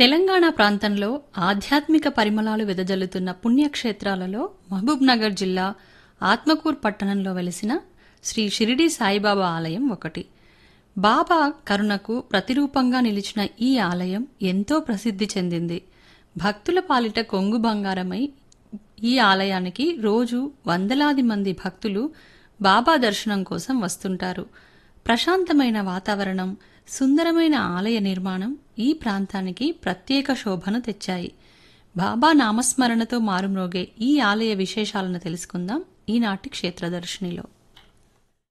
తెలంగాణ ప్రాంతంలో ఆధ్యాత్మిక పరిమళాలు వెదజల్లుతున్న పుణ్యక్షేత్రాలలో మహబూబ్ నగర్ జిల్లా ఆత్మకూర్ పట్టణంలో వెలిసిన శ్రీ షిరిడి సాయిబాబా ఆలయం ఒకటి బాబా కరుణకు ప్రతిరూపంగా నిలిచిన ఈ ఆలయం ఎంతో ప్రసిద్ధి చెందింది భక్తుల పాలిట కొంగు బంగారమై ఈ ఆలయానికి రోజు వందలాది మంది భక్తులు బాబా దర్శనం కోసం వస్తుంటారు ప్రశాంతమైన వాతావరణం సుందరమైన ఆలయ నిర్మాణం ఈ ప్రాంతానికి ప్రత్యేక శోభను తెచ్చాయి బాబా నామస్మరణతో మారుమ్రోగే ఈ ఆలయ విశేషాలను తెలుసుకుందాం ఈనాటి క్షేత్రదర్శినిలో